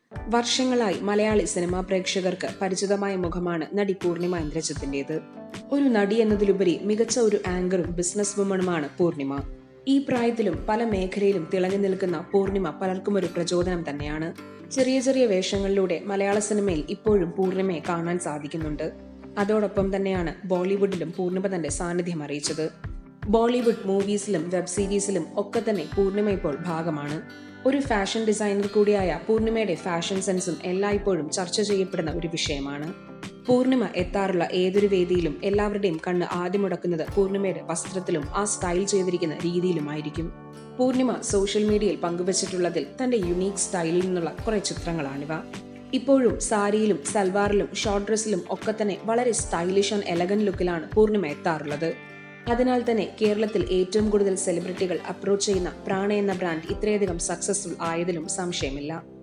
വർഷങ്ങളായി മലയാളി സിനിമാ പ്രേക്ഷകർക്ക് പരിചിതമായ മുഖമാണ് നടി പൂർണിമ ഇന്ദ്രജിത്തിന്റേത് ഒരു നടി എന്നതിലുപരി മികച്ച ഒരു ആങ്കറും ബിസിനസ് വുമണുമാണ് പൂർണിമ ഈ പ്രായത്തിലും പല മേഖലയിലും തിളങ്ങി നിൽക്കുന്ന പൂർണിമ പലർക്കും ഒരു പ്രചോദനം തന്നെയാണ് ചെറിയ ചെറിയ വേഷങ്ങളിലൂടെ മലയാള സിനിമയിൽ ഇപ്പോഴും പൂർണിമയെ കാണാൻ സാധിക്കുന്നുണ്ട് അതോടൊപ്പം തന്നെയാണ് ബോളിവുഡിലും പൂർണിമ തന്റെ സാന്നിധ്യം അറിയിച്ചത് ബോളിവുഡ് മൂവീസിലും വെബ് സീരീസിലും ഒക്കെ തന്നെ പൂർണിമ ഇപ്പോൾ ഭാഗമാണ് ഒരു ഫാഷൻ ഡിസൈനർ കൂടിയായ പൂർണിമയുടെ ഫാഷൻ സെൻസും എല്ലായ്പ്പോഴും ചർച്ച ചെയ്യപ്പെടുന്ന ഒരു വിഷയമാണ് പൂർണിമ എത്താറുള്ള ഏതൊരു വേദിയിലും എല്ലാവരുടെയും കണ്ണ് ആദ്യം മുടക്കുന്നത് പൂർണിമയുടെ വസ്ത്രത്തിലും ആ സ്റ്റൈൽ ചെയ്തിരിക്കുന്ന രീതിയിലുമായിരിക്കും പൂർണിമ സോഷ്യൽ മീഡിയയിൽ പങ്കുവച്ചിട്ടുള്ളതിൽ തന്റെ യുണീക്ക് സ്റ്റൈലിൽ നിന്നുള്ള കുറെ ചിത്രങ്ങളാണിവ ഇപ്പോഴും സാരിയിലും സൽവാറിലും ഷോർട്ട് ഡ്രസ്സിലും ഒക്കെ തന്നെ വളരെ സ്റ്റൈലിഷ് ആൻഡ് എലഗൻ ലുക്കിലാണ് പൂർണിമ എത്താറുള്ളത് അതിനാൽ തന്നെ കേരളത്തിൽ ഏറ്റവും കൂടുതൽ സെലിബ്രിറ്റികൾ അപ്രോച്ച് ചെയ്യുന്ന പ്രാണ എന്ന ബ്രാൻഡ് ഇത്രയധികം സക്സസ്ഫുൾ ആയതിലും സംശയമില്ല